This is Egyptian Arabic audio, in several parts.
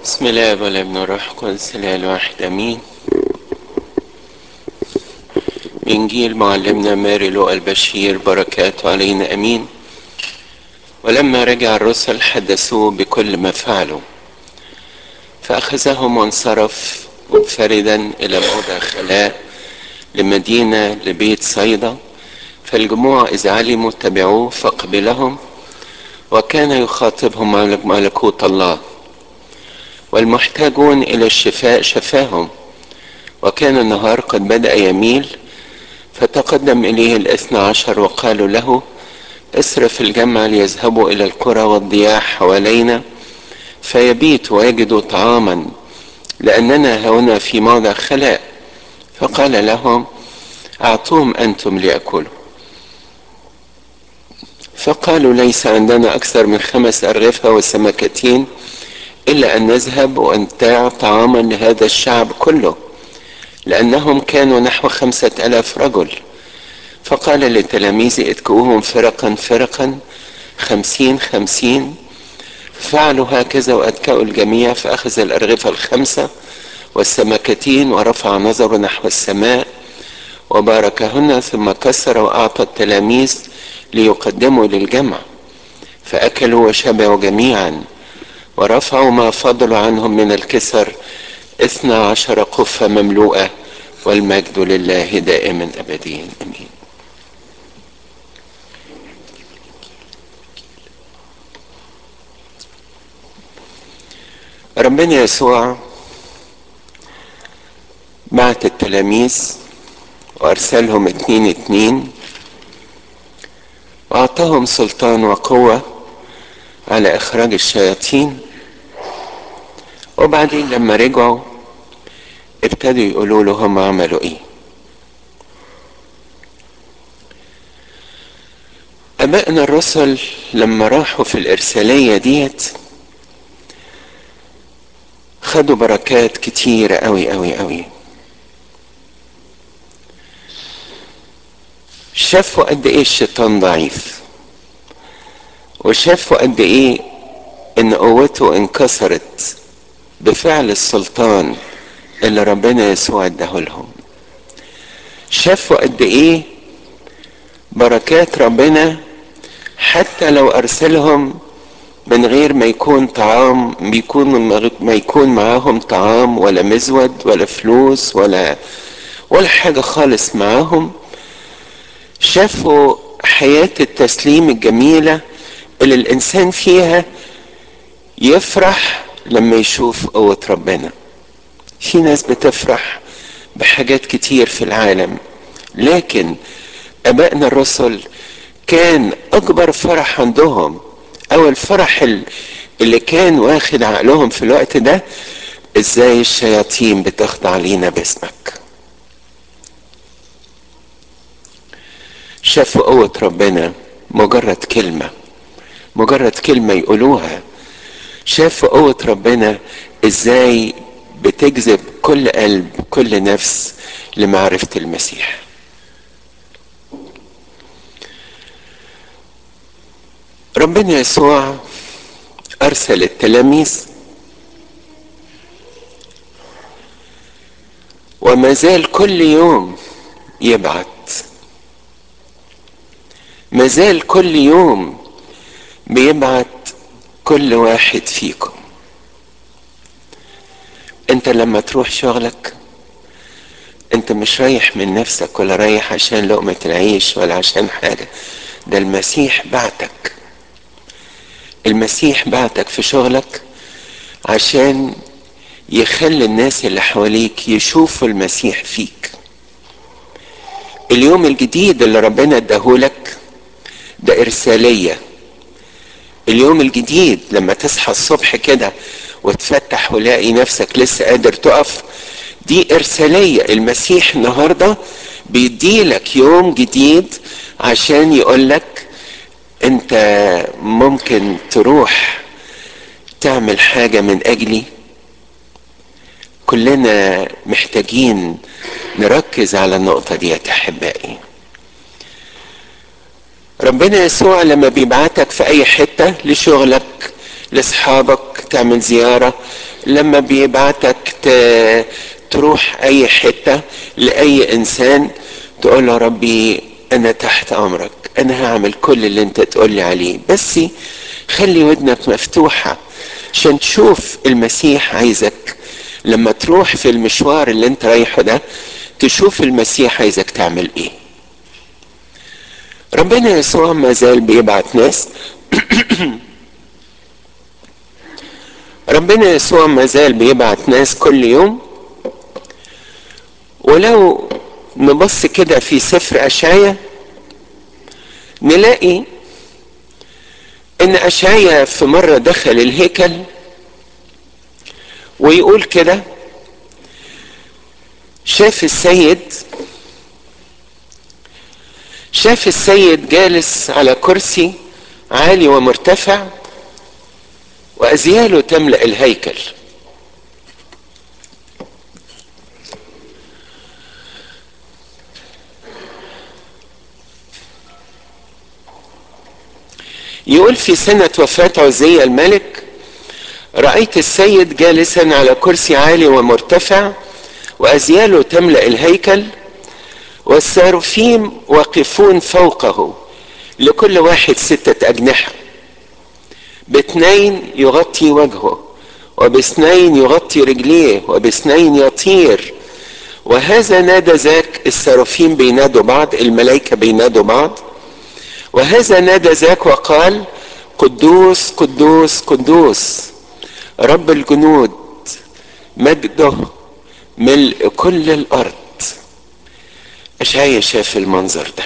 بسم الله والابن والروح القدس الاله الواحد امين انجيل معلمنا ماري لوقا البشير بركاته علينا امين ولما رجع الرسل حدثوه بكل ما فعلوا فاخذهم وانصرف منفردا الى موضع خلاء لمدينه لبيت صيدا فالجموع اذ علموا تبعوه فقبلهم وكان يخاطبهم على ملكوت الله والمحتاجون إلى الشفاء شفاهم وكان النهار قد بدأ يميل فتقدم إليه الاثنى عشر وقالوا له اصرف الجمع ليذهبوا إلى القرى والضياع حوالينا فيبيتوا ويجدوا طعاما لأننا هنا في موضع خلاء فقال لهم أعطوهم أنتم ليأكلوا فقالوا ليس عندنا أكثر من خمس أرغفة وسمكتين إلا أن نذهب ونبتاع طعاما لهذا الشعب كله لأنهم كانوا نحو خمسة ألاف رجل فقال لتلاميذه اتكؤوهم فرقا فرقا خمسين خمسين فعلوا هكذا وأتكأوا الجميع فأخذ الأرغفة الخمسة والسمكتين ورفع نظره نحو السماء وباركهن ثم كسر وأعطى التلاميذ ليقدموا للجمع فأكلوا وشبعوا جميعا ورفعوا ما فضل عنهم من الكسر اثنى عشر قفة مملوءة والمجد لله دائما أبديا أمين ربنا يسوع بعت التلاميذ وأرسلهم اتنين اتنين وأعطاهم سلطان وقوة على إخراج الشياطين وبعدين لما رجعوا ابتدوا يقولوا له هم عملوا ايه ابائنا الرسل لما راحوا في الارسالية ديت خدوا بركات كتيرة قوي قوي قوي شافوا قد ايه الشيطان ضعيف وشافوا قد ايه ان قوته انكسرت بفعل السلطان اللي ربنا يسوع اداهولهم شافوا قد ايه بركات ربنا حتى لو ارسلهم من غير ما يكون طعام بيكون ما يكون معاهم طعام ولا مزود ولا فلوس ولا ولا حاجة خالص معاهم شافوا حياة التسليم الجميلة اللي الإنسان فيها يفرح لما يشوف قوة ربنا في ناس بتفرح بحاجات كتير في العالم لكن ابائنا الرسل كان اكبر فرح عندهم او الفرح اللي كان واخد عقلهم في الوقت ده ازاي الشياطين بتخضع لينا باسمك شافوا قوة ربنا مجرد كلمة مجرد كلمة يقولوها شافوا قوة ربنا ازاي بتجذب كل قلب كل نفس لمعرفة المسيح ربنا يسوع ارسل التلاميذ وما زال كل يوم يبعت ما زال كل يوم بيبعت كل واحد فيكم انت لما تروح شغلك انت مش رايح من نفسك ولا رايح عشان لقمة العيش ولا عشان حاجة ده المسيح بعتك المسيح بعتك في شغلك عشان يخلي الناس اللي حواليك يشوفوا المسيح فيك اليوم الجديد اللي ربنا اداهولك ده ارساليه اليوم الجديد لما تصحى الصبح كده وتفتح ولاقي نفسك لسه قادر تقف دي ارساليه المسيح النهارده بيديلك يوم جديد عشان يقولك انت ممكن تروح تعمل حاجه من اجلي كلنا محتاجين نركز على النقطه دي يا احبائي ربنا يسوع لما بيبعتك في اي حته لشغلك لاصحابك تعمل زياره لما بيبعتك ت- تروح اي حته لاي انسان تقول له ربي انا تحت امرك انا هعمل كل اللي انت تقول لي عليه بس خلي ودنك مفتوحه عشان تشوف المسيح عايزك لما تروح في المشوار اللي انت رايحه ده تشوف المسيح عايزك تعمل ايه ربنا يسوع ما زال بيبعت ناس ربنا يسوع ما زال بيبعت ناس كل يوم ولو نبص كده في سفر اشعيا نلاقي ان اشعيا في مره دخل الهيكل ويقول كده شاف السيد شاف السيد جالس على كرسي عالي ومرتفع وازياله تملا الهيكل يقول في سنة وفاة عزية الملك رأيت السيد جالسا على كرسي عالي ومرتفع وأزياله تملأ الهيكل والساروفيم واقفون فوقه لكل واحد ستة أجنحة باثنين يغطي وجهه وباثنين يغطي رجليه وباثنين يطير وهذا نادى ذاك الساروفيم بينادوا بعض الملائكة بينادوا بعض وهذا نادى ذاك وقال قدوس قدوس قدوس رب الجنود مجده ملء كل الارض اشعيا شاف المنظر ده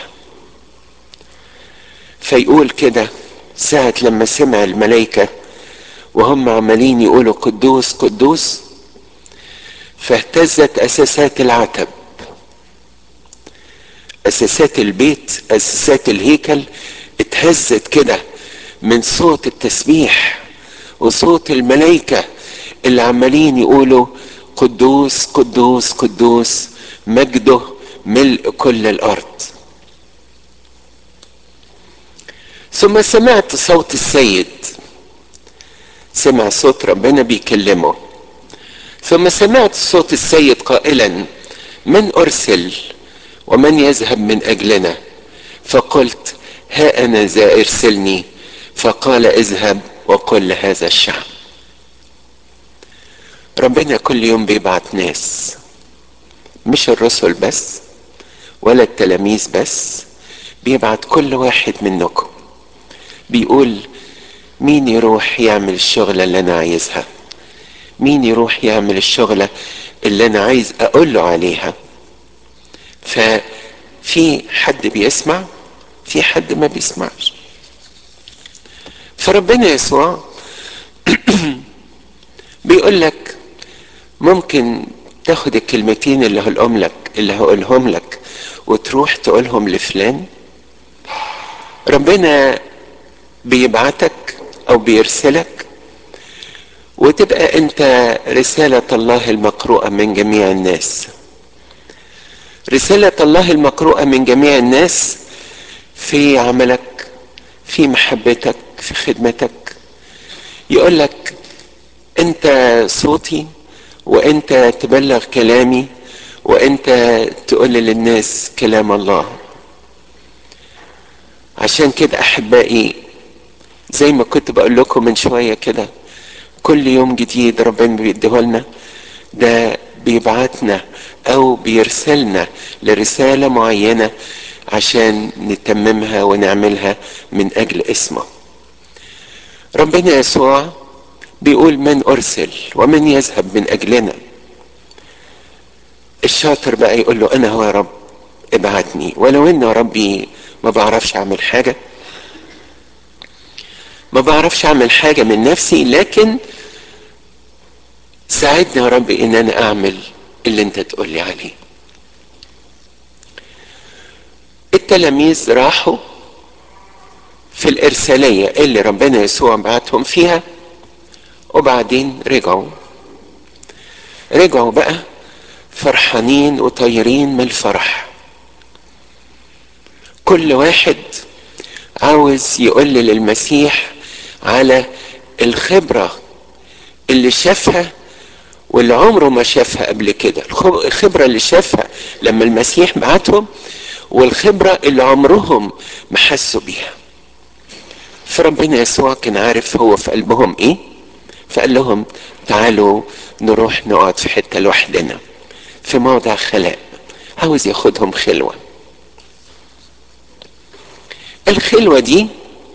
فيقول كده ساعة لما سمع الملائكة وهم عمالين يقولوا قدوس قدوس فاهتزت اساسات العتب اساسات البيت اساسات الهيكل اتهزت كده من صوت التسبيح وصوت الملائكة اللي عمالين يقولوا قدوس قدوس قدوس مجده ملء كل الارض ثم سمعت صوت السيد سمع صوت ربنا بيكلمه ثم سمعت صوت السيد قائلا من ارسل ومن يذهب من اجلنا فقلت ها انا ذا ارسلني فقال اذهب وقل لهذا الشعب ربنا كل يوم بيبعت ناس مش الرسل بس ولا التلاميذ بس بيبعت كل واحد منكم بيقول مين يروح يعمل الشغلة اللي انا عايزها مين يروح يعمل الشغلة اللي انا عايز اقول له عليها ففي حد بيسمع في حد ما بيسمعش فربنا يسوع بيقول لك ممكن تاخد الكلمتين اللي هقولهم لك اللي هقولهم لك وتروح تقولهم لفلان ربنا بيبعتك او بيرسلك وتبقى انت رسالة الله المقروءة من جميع الناس رسالة الله المقروءة من جميع الناس في عملك في محبتك في خدمتك يقول لك انت صوتي وانت تبلغ كلامي وانت تقول للناس كلام الله عشان كده احبائي زي ما كنت بقول لكم من شويه كده كل يوم جديد ربنا بيديه لنا ده بيبعتنا او بيرسلنا لرساله معينه عشان نتممها ونعملها من اجل اسمه ربنا يسوع بيقول من ارسل ومن يذهب من اجلنا الشاطر بقى يقول له انا هو يا رب ابعتني ولو ان يا ربي ما بعرفش اعمل حاجه ما بعرفش اعمل حاجه من نفسي لكن ساعدني يا رب ان انا اعمل اللي انت تقول لي عليه التلاميذ راحوا في الإرسالية اللي ربنا يسوع بعتهم فيها وبعدين رجعوا رجعوا بقى فرحانين وطايرين من الفرح كل واحد عاوز يقول للمسيح على الخبرة اللي شافها واللي عمره ما شافها قبل كده الخبرة اللي شافها لما المسيح بعتهم والخبرة اللي عمرهم ما حسوا بيها فربنا يسوع كان عارف هو في قلبهم ايه فقال لهم تعالوا نروح نقعد في حتة لوحدنا في موضع خلاء عاوز ياخدهم خلوة الخلوة دي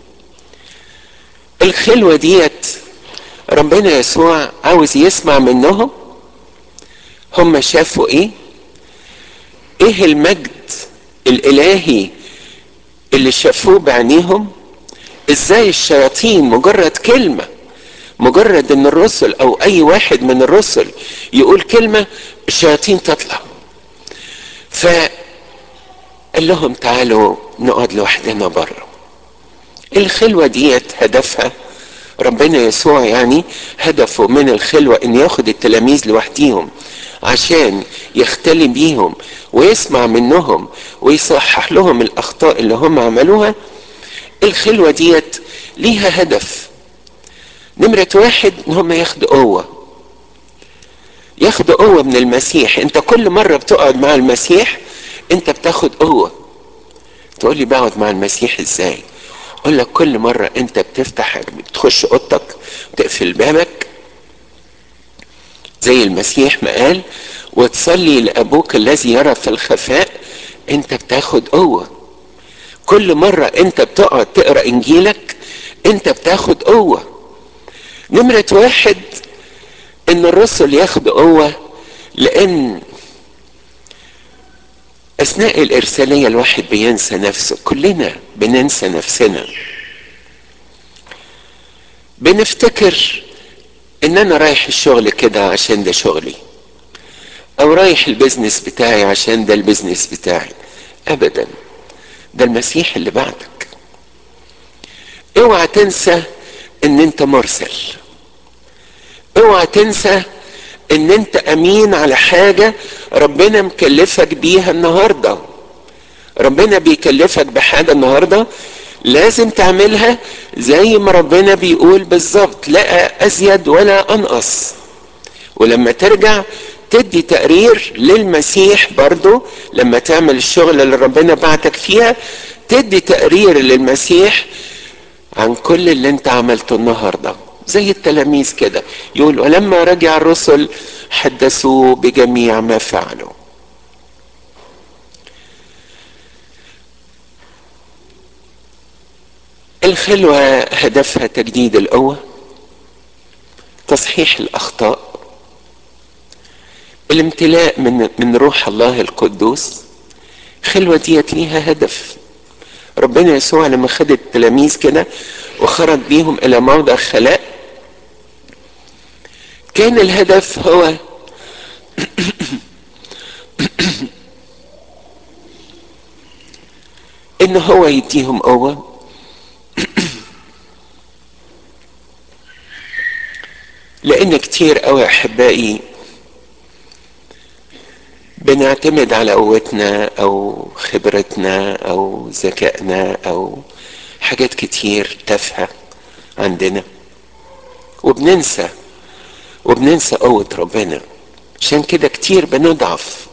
الخلوة ديت ربنا يسوع عاوز يسمع منهم هم شافوا ايه ايه المجد الالهي اللي شافوه بعينيهم ازاي الشياطين مجرد كلمة مجرد ان الرسل او اي واحد من الرسل يقول كلمة الشياطين تطلع فقال لهم تعالوا نقعد لوحدنا بره الخلوة ديت هدفها ربنا يسوع يعني هدفه من الخلوة ان ياخد التلاميذ لوحديهم عشان يختلي بيهم ويسمع منهم ويصحح لهم الاخطاء اللي هم عملوها الخلوة ديت ليها هدف نمرة واحد ان هم ياخدوا قوة ياخدوا قوة من المسيح انت كل مرة بتقعد مع المسيح انت بتاخد قوة تقول لي بقعد مع المسيح ازاي اقول لك كل مرة انت بتفتح بتخش اوضتك وتقفل بابك زي المسيح ما قال وتصلي لابوك الذي يرى في الخفاء انت بتاخد قوة كل مرة انت بتقعد تقرا انجيلك انت بتاخد قوة نمرة واحد ان الرسل ياخدوا قوة لان اثناء الارسالية الواحد بينسى نفسه كلنا بننسى نفسنا بنفتكر ان انا رايح الشغل كده عشان ده شغلي او رايح البزنس بتاعي عشان ده البزنس بتاعي ابدا ده المسيح اللي بعدك اوعى تنسى ان انت مرسل اوعى تنسى ان انت امين على حاجة ربنا مكلفك بيها النهاردة ربنا بيكلفك بحاجة النهاردة لازم تعملها زي ما ربنا بيقول بالظبط لا ازيد ولا انقص ولما ترجع تدي تقرير للمسيح برضو لما تعمل الشغل اللي ربنا بعتك فيها تدي تقرير للمسيح عن كل اللي انت عملته النهارده زي التلاميذ كده يقول ولما رجع الرسل حدثوا بجميع ما فعلوا الخلوة هدفها تجديد القوة تصحيح الأخطاء الامتلاء من من روح الله القدوس خلوة ديت ليها هدف ربنا يسوع لما خد التلاميذ كده وخرج بيهم إلى موضع خلاء كان الهدف هو ان هو يديهم قوه لان كتير قوي احبائي بنعتمد على قوتنا او خبرتنا او ذكائنا او حاجات كتير تافهه عندنا وبننسى وبننسى قوة ربنا عشان كده كتير بنضعف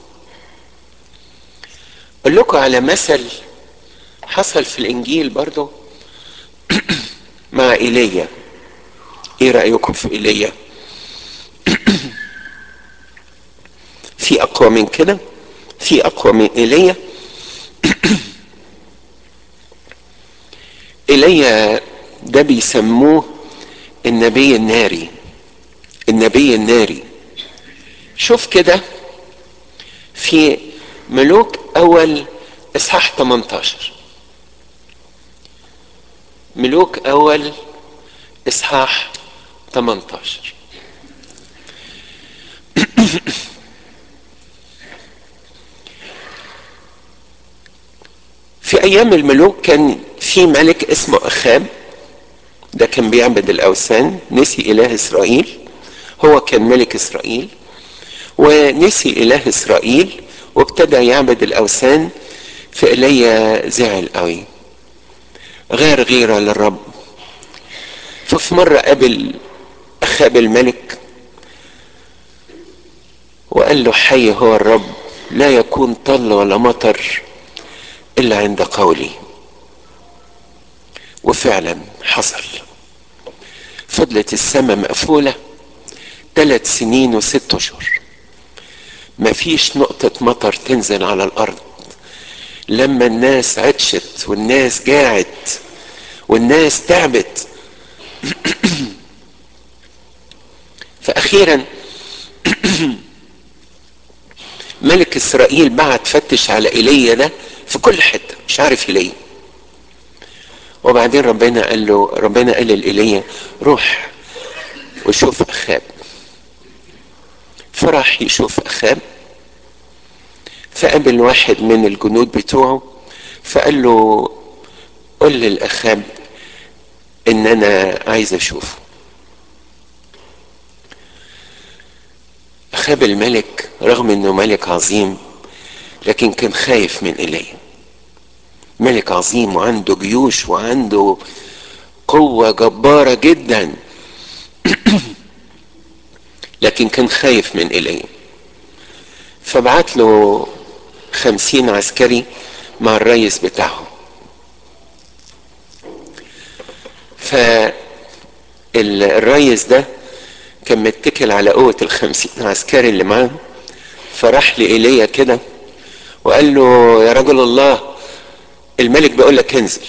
اقول لكم على مثل حصل في الانجيل برضو مع ايليا ايه رايكم في ايليا في اقوى من كده في اقوى من ايليا ايليا ده بيسموه النبي الناري النبي الناري شوف كده في ملوك اول اصحاح 18 ملوك اول اصحاح 18 في ايام الملوك كان في ملك اسمه اخاب ده كان بيعبد الاوثان نسي اله اسرائيل هو كان ملك اسرائيل ونسي اله اسرائيل وابتدى يعبد الاوثان فايليا زعل قوي غير غيره للرب ففي مرة قابل أخاب الملك وقال له حي هو الرب لا يكون طل ولا مطر إلا عند قولي وفعلا حصل فضلت السماء مقفولة ثلاث سنين وست أشهر مفيش نقطة مطر تنزل على الأرض لما الناس عطشت والناس جاعت والناس تعبت فأخيرا ملك إسرائيل بعت فتش على إيليا ده في كل حتة مش عارف يلاقيه وبعدين ربنا قال له ربنا قال لإيليا روح وشوف أخاب فراح يشوف أخاب فقابل واحد من الجنود بتوعه فقال له قل للأخاب إن أنا عايز أشوفه أخاب الملك رغم إنه ملك عظيم لكن كان خايف من إيليا ملك عظيم وعنده جيوش وعنده قوة جبارة جدا لكن كان خايف من إيليا فبعت له خمسين عسكري مع الريس بتاعهم فالريس ده كان متكل على قوة الخمسين عسكري اللي معاه فراح لإيليا كده وقال له يا رجل الله الملك بيقول لك انزل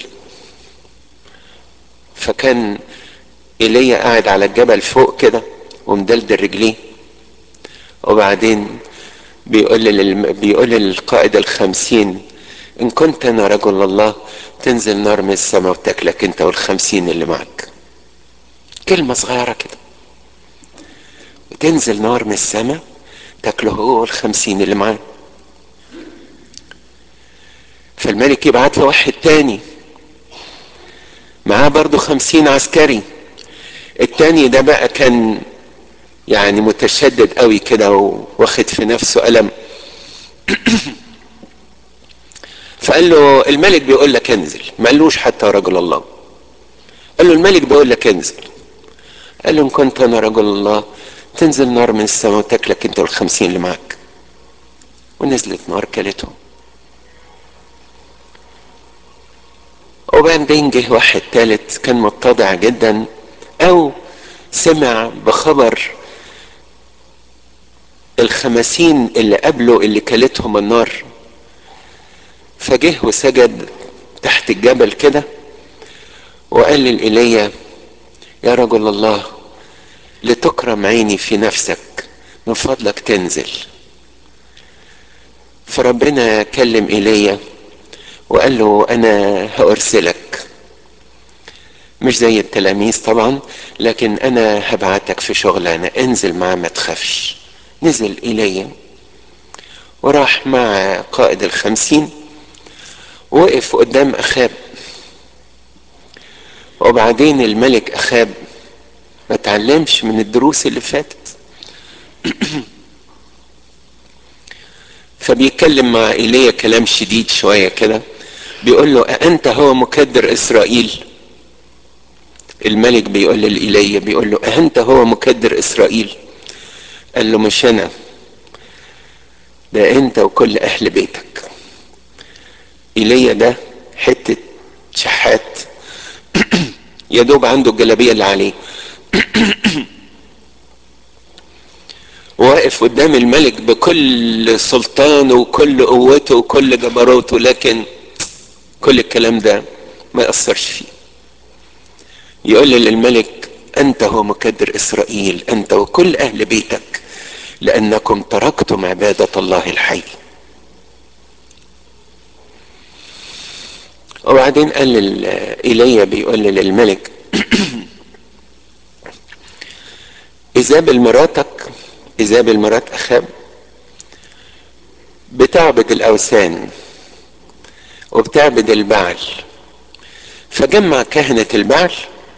فكان ايليا قاعد على الجبل فوق كده ومدلدل رجليه وبعدين بيقول لل... بيقول للقائد الخمسين ان كنت انا رجل الله تنزل نار من السماء وتاكلك انت والخمسين اللي معك كلمة صغيرة كده وتنزل نار من السماء تاكله هو والخمسين اللي معاه فالملك يبعت له واحد تاني معاه برضه خمسين عسكري التاني ده بقى كان يعني متشدد قوي كده واخد في نفسه ألم فقال له الملك بيقول لك انزل ما قالوش حتى رجل الله قال له الملك بيقول لك انزل قال له ان كنت انا رجل الله تنزل نار من السماء وتاكلك انت والخمسين اللي معاك ونزلت نار كلتهم وبعدين جه واحد تالت كان متضع جدا او سمع بخبر الخمسين اللي قبله اللي كلتهم النار فجه وسجد تحت الجبل كده وقال لإيليا يا رجل الله لتكرم عيني في نفسك من فضلك تنزل فربنا كلم إيليا وقال له انا هارسلك مش زي التلاميذ طبعا لكن انا هبعتك في شغلانه انزل معاه ما تخافش نزل ايليا وراح مع قائد الخمسين وقف قدام اخاب وبعدين الملك اخاب ما تعلمش من الدروس اللي فاتت فبيتكلم مع ايليا كلام شديد شويه كده بيقول له أأنت هو مكدر إسرائيل الملك بيقول لإيليا بيقول له أأنت هو مكدر إسرائيل قال له مش أنا ده أنت وكل أهل بيتك إيليا ده حتة شحات يا دوب عنده الجلابية اللي عليه واقف قدام الملك بكل سلطانه وكل قوته وكل جبروته لكن كل الكلام ده ما يأثرش فيه يقول للملك أنت هو مكدر إسرائيل أنت وكل أهل بيتك لأنكم تركتم عبادة الله الحي وبعدين قال إيليا بيقول للملك إيزابل مراتك إيزابل مرات أخاب بتعبد الأوثان وبتعبد البعل فجمع كهنة البعل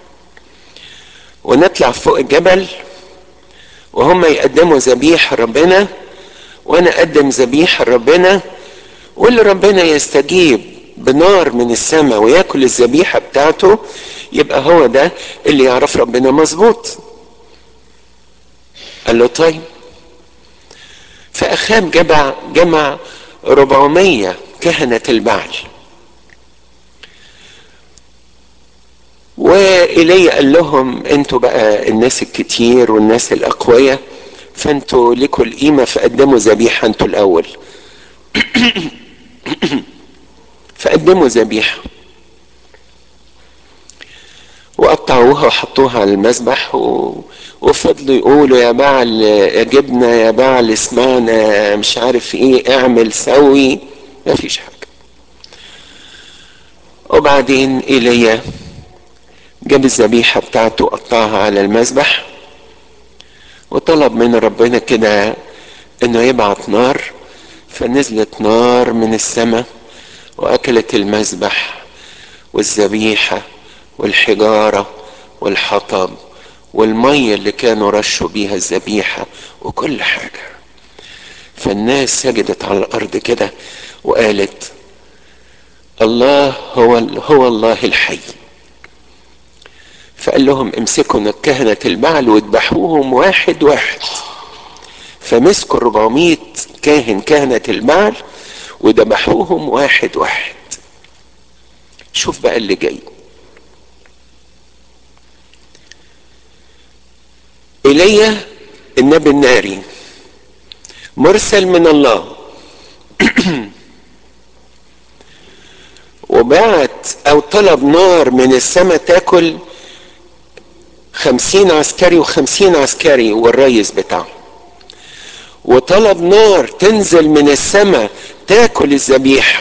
ونطلع فوق الجبل وهم يقدموا ذبيحة ربنا وانا اقدم ذبيحة ربنا واللي ربنا يستجيب بنار من السماء وياكل الذبيحة بتاعته يبقى هو ده اللي يعرف ربنا مظبوط قال له طيب فأخاب جمع جمع 400 كهنة البعل وإيليا قال لهم انتوا بقى الناس الكتير والناس الأقوياء فانتوا لكم القيمة فقدموا ذبيحة انتوا الأول فقدموا ذبيحة وقطعوها وحطوها على المذبح و... وفضلوا يقولوا يا بعل اجبنا يا بعل اسمعنا مش عارف ايه اعمل سوي ما فيش حاجة وبعدين ايليا جاب الذبيحة بتاعته قطعها على المذبح وطلب من ربنا كده انه يبعت نار فنزلت نار من السماء واكلت المذبح والذبيحة والحجارة والحطب والمية اللي كانوا رشوا بيها الذبيحة وكل حاجة فالناس سجدت على الأرض كده وقالت الله هو هو الله الحي فقال لهم امسكوا كهنة البعل واذبحوهم واحد واحد فمسكوا 400 كاهن كهنة البعل وذبحوهم واحد واحد شوف بقى اللي جاي ايليا النبي الناري مرسل من الله وبعت او طلب نار من السماء تاكل خمسين عسكري وخمسين عسكري والريس بتاعه وطلب نار تنزل من السماء تاكل الذبيحة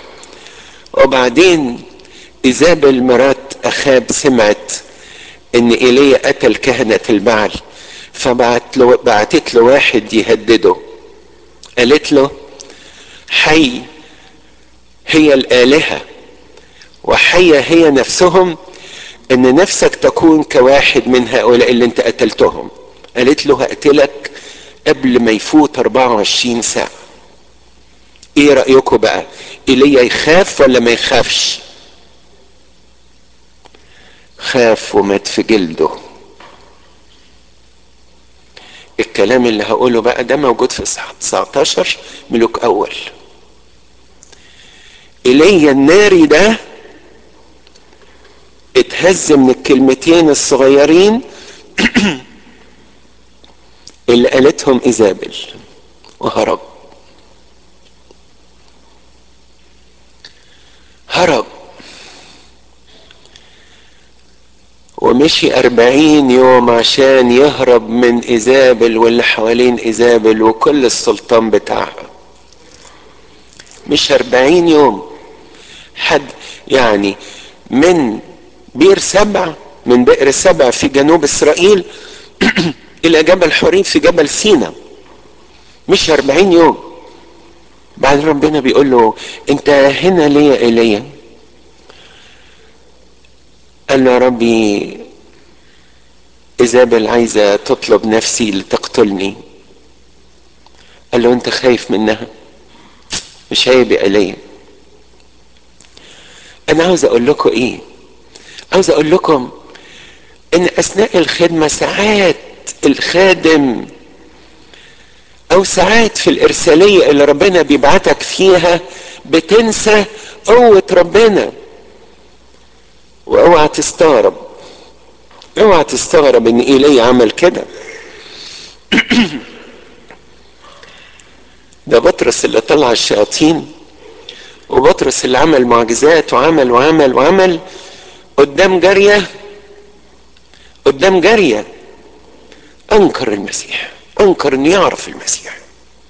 وبعدين إيزابل مرات أخاب سمعت إن إيليا قتل كهنة البعل فبعت له بعتت له واحد يهدده قالت له حي هي الآلهة وحية هي نفسهم ان نفسك تكون كواحد من هؤلاء اللي انت قتلتهم قالت له هقتلك قبل ما يفوت 24 ساعة ايه رأيكم بقى ايليا يخاف ولا ما يخافش خاف ومات في جلده الكلام اللي هقوله بقى ده موجود في اصحاح 19 ملوك اول ايليا الناري ده اتهز من الكلمتين الصغيرين اللي قالتهم ايزابل وهرب هرب ومشي أربعين يوم عشان يهرب من إيزابل واللي حوالين إيزابل وكل السلطان بتاعها مش أربعين يوم حد يعني من بئر سبع من بئر سبع في جنوب إسرائيل إلى جبل حريم في جبل سينا مش أربعين يوم بعد ربنا بيقول له أنت هنا ليه يا إيليا قال له يا ربي إيزابل عايزة تطلب نفسي لتقتلني قال له أنت خايف منها مش عيب يا إيليا أنا عاوز أقول لكم إيه عاوز أقول لكم إن أثناء الخدمة ساعات الخادم أو ساعات في الإرسالية اللي ربنا بيبعتك فيها بتنسى قوة ربنا واوعى تستغرب اوعى تستغرب ان ايليا عمل كده ده بطرس اللي طلع الشياطين وبطرس اللي عمل معجزات وعمل وعمل وعمل قدام جارية قدام جارية انكر المسيح انكر انه يعرف المسيح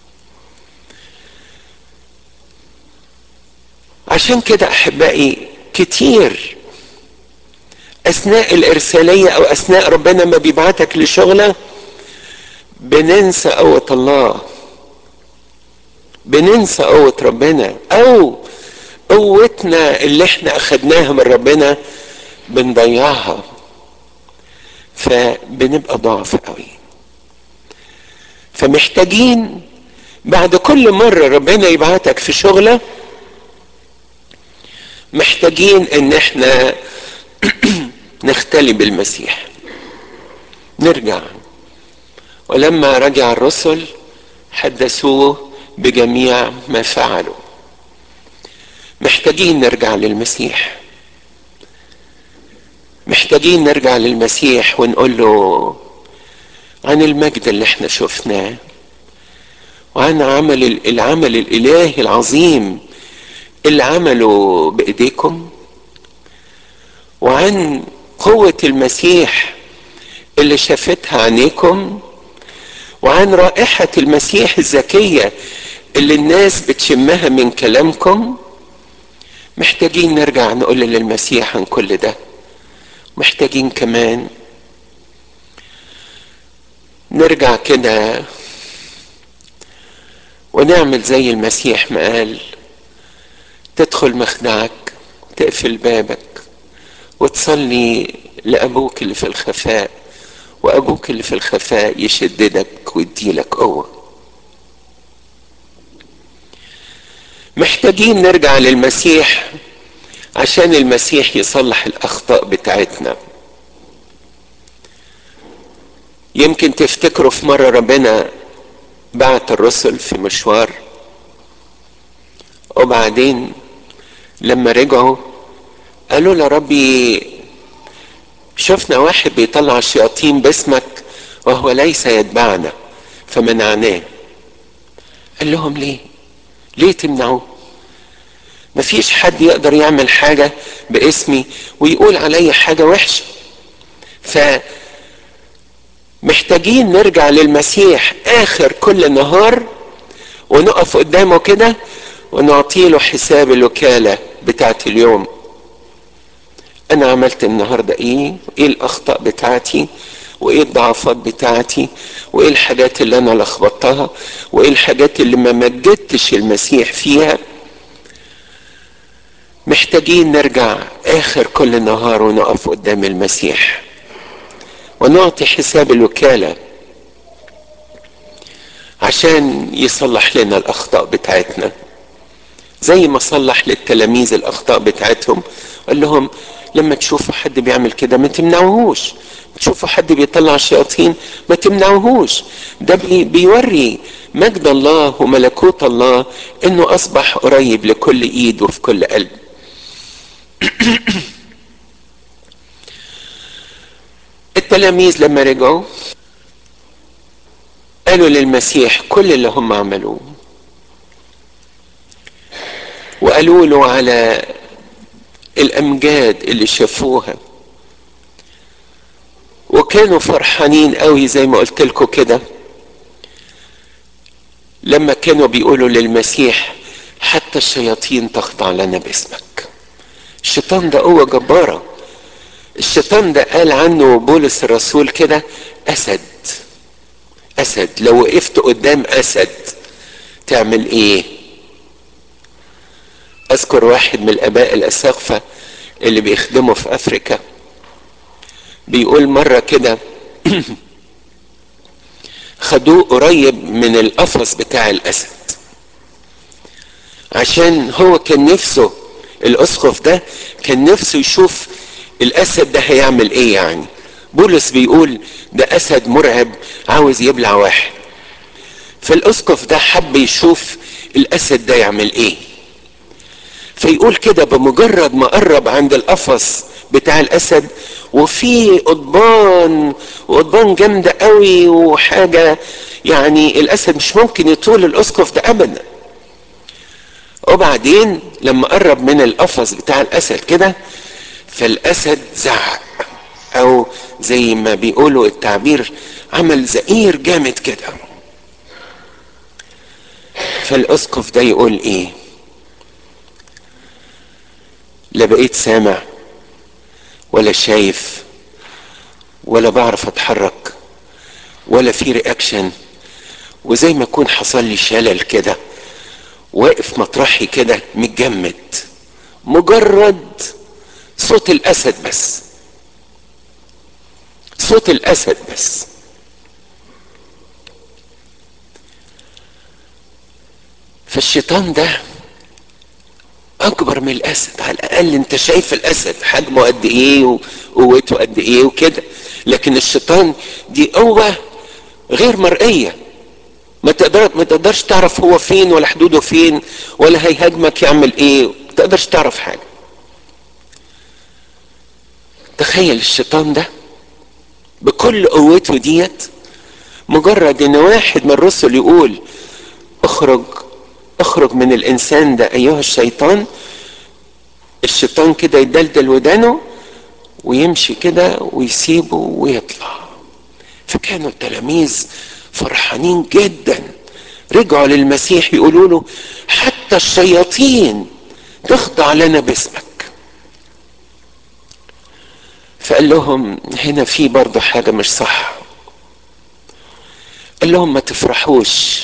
عشان كده احبائي كتير اثناء الارساليه او اثناء ربنا ما بيبعتك لشغله بننسى قوه الله بننسى قوه ربنا او قوتنا اللي احنا اخدناها من ربنا بنضيعها فبنبقى ضعف قوي فمحتاجين بعد كل مرة ربنا يبعتك في شغلة محتاجين ان احنا نختلي بالمسيح نرجع ولما رجع الرسل حدثوه بجميع ما فعلوا محتاجين نرجع للمسيح محتاجين نرجع للمسيح ونقول له عن المجد اللي احنا شفناه وعن عمل العمل الالهي العظيم اللي عمله بايديكم وعن قوة المسيح اللي شافتها عينيكم وعن رائحة المسيح الزكية اللي الناس بتشمها من كلامكم محتاجين نرجع نقول للمسيح عن كل ده محتاجين كمان نرجع كده ونعمل زي المسيح ما قال تدخل مخدعك تقفل بابك وتصلي لأبوك اللي في الخفاء وأبوك اللي في الخفاء يشددك ويديلك قوة محتاجين نرجع للمسيح عشان المسيح يصلح الأخطاء بتاعتنا يمكن تفتكروا في مرة ربنا بعت الرسل في مشوار وبعدين لما رجعوا قالوا له ربي شفنا واحد بيطلع الشياطين باسمك وهو ليس يتبعنا فمنعناه قال لهم ليه ليه تمنعوه مفيش حد يقدر يعمل حاجة باسمي ويقول علي حاجة وحشة ف محتاجين نرجع للمسيح اخر كل نهار ونقف قدامه كده ونعطي له حساب الوكالة بتاعت اليوم انا عملت النهاردة ايه ايه الاخطاء بتاعتي وايه الضعفات بتاعتي وايه الحاجات اللي انا لخبطتها وايه الحاجات اللي ما مجدتش المسيح فيها محتاجين نرجع اخر كل نهار ونقف قدام المسيح ونعطي حساب الوكالة عشان يصلح لنا الأخطاء بتاعتنا زي ما صلح للتلاميذ الأخطاء بتاعتهم قال لهم لما تشوفوا حد بيعمل كده ما تمنعوهوش تشوفوا حد بيطلع الشياطين ما تمنعوهوش ده بي بيوري مجد الله وملكوت الله انه اصبح قريب لكل ايد وفي كل قلب التلاميذ لما رجعوا قالوا للمسيح كل اللي هم عملوه وقالوا له على الامجاد اللي شافوها وكانوا فرحانين قوي زي ما قلت لكم كده لما كانوا بيقولوا للمسيح حتى الشياطين تخضع لنا باسمك الشيطان ده قوه جباره الشيطان ده قال عنه بولس الرسول كده اسد اسد لو وقفت قدام اسد تعمل ايه اذكر واحد من الاباء الاساقفه اللي بيخدموا في افريكا بيقول مره كده خدوه قريب من القفص بتاع الاسد عشان هو كان نفسه الاسقف ده كان نفسه يشوف الاسد ده هيعمل ايه يعني بولس بيقول ده اسد مرعب عاوز يبلع واحد فالاسقف ده حب يشوف الاسد ده يعمل ايه فيقول كده بمجرد ما قرب عند القفص بتاع الاسد وفي قضبان وقضبان جامده قوي وحاجه يعني الاسد مش ممكن يطول الاسقف ده ابدا وبعدين لما قرب من القفص بتاع الاسد كده فالاسد زعق او زي ما بيقولوا التعبير عمل زئير جامد كده فالاسقف ده يقول ايه لا بقيت سامع ولا شايف ولا بعرف اتحرك ولا في رياكشن وزي ما يكون حصل لي شلل كده واقف مطرحي كده متجمد مجرد صوت الاسد بس صوت الاسد بس فالشيطان ده اكبر من الاسد على الاقل انت شايف الاسد حجمه قد ايه وقوته قد ايه وكده لكن الشيطان دي قوه غير مرئيه ما تقدر ما تقدرش تعرف هو فين ولا حدوده فين ولا هيهاجمك يعمل ايه ما تقدرش تعرف حاجه تخيل الشيطان ده بكل قوته ديت مجرد ان واحد من الرسل يقول اخرج اخرج من الانسان ده ايها الشيطان الشيطان كده يدلدل ودانه ويمشي كده ويسيبه ويطلع فكانوا التلاميذ فرحانين جدا رجعوا للمسيح يقولوا له حتى الشياطين تخضع لنا باسمك فقال لهم هنا في برضه حاجة مش صح قال لهم ما تفرحوش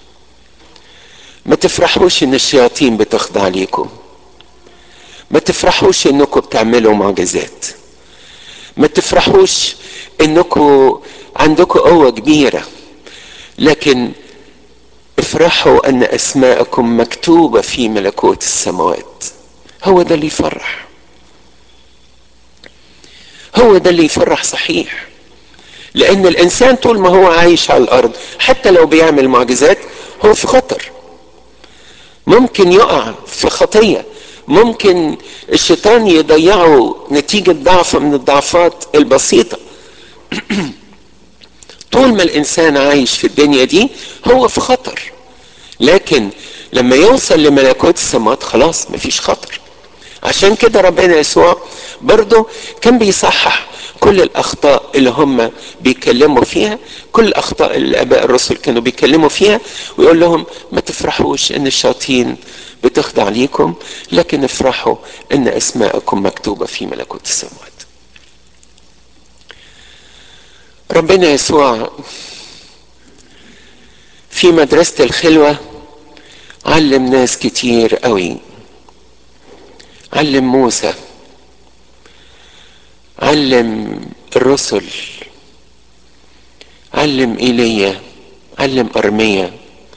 ما تفرحوش ان الشياطين بتخضع ليكم ما تفرحوش انكم بتعملوا معجزات ما تفرحوش انكم عندكم قوة كبيرة لكن افرحوا ان اسماءكم مكتوبة في ملكوت السماوات هو ده اللي يفرح هو ده اللي يفرح صحيح لان الانسان طول ما هو عايش على الارض حتى لو بيعمل معجزات هو في خطر ممكن يقع في خطيه ممكن الشيطان يضيعه نتيجه ضعف من الضعفات البسيطه طول ما الانسان عايش في الدنيا دي هو في خطر لكن لما يوصل لملكوت السماوات خلاص مفيش خطر عشان كده ربنا يسوع برضه كان بيصحح كل الاخطاء اللي هم بيتكلموا فيها كل الاخطاء اللي الاباء الرسل كانوا بيتكلموا فيها ويقول لهم ما تفرحوش ان الشياطين بتخضع ليكم لكن افرحوا ان اسماءكم مكتوبه في ملكوت السماوات ربنا يسوع في مدرسة الخلوة علم ناس كتير قوي علم موسى علم الرسل علم ايليا علم ارميا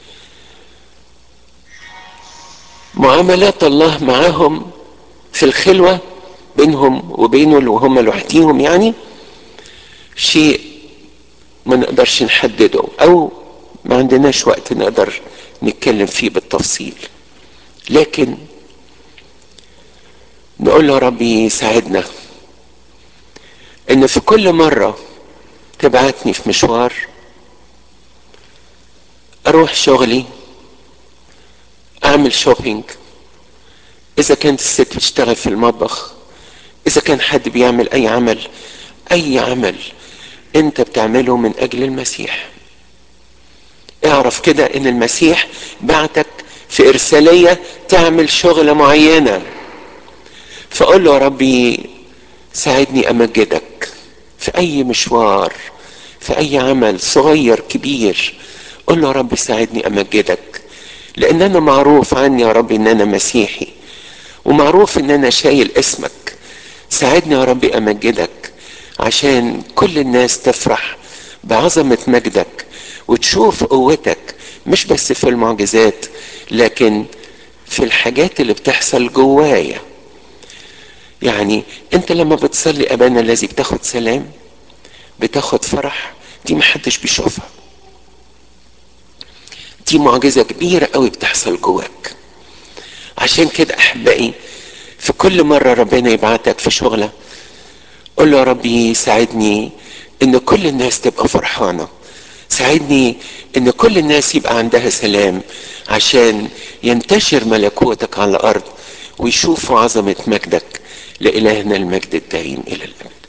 معاملات الله معاهم في الخلوة بينهم وبينه وهم لوحديهم يعني شيء ما نقدرش نحدده او ما عندناش وقت نقدر نتكلم فيه بالتفصيل لكن نقول له ربي ساعدنا ان في كل مرة تبعتني في مشوار اروح شغلي اعمل شوبينج اذا كانت الست بتشتغل في المطبخ اذا كان حد بيعمل اي عمل اي عمل انت بتعمله من اجل المسيح اعرف كده ان المسيح بعتك في ارسالية تعمل شغلة معينة فقول له يا ربي ساعدني امجدك في اي مشوار في اي عمل صغير كبير قول له يا رب ساعدني امجدك لان انا معروف عني يا رب ان انا مسيحي ومعروف ان انا شايل اسمك ساعدني يا رب امجدك عشان كل الناس تفرح بعظمة مجدك وتشوف قوتك مش بس في المعجزات لكن في الحاجات اللي بتحصل جوايا يعني انت لما بتصلي ابانا الذي بتاخد سلام بتاخد فرح دي محدش بيشوفها دي معجزة كبيرة قوي بتحصل جواك عشان كده احبائي في كل مرة ربنا يبعتك في شغلة قول له يا ربي ساعدني ان كل الناس تبقى فرحانة ساعدني ان كل الناس يبقى عندها سلام عشان ينتشر ملكوتك على الارض ويشوفوا عظمة مجدك لإلهنا المجد الدائم إلى الأبد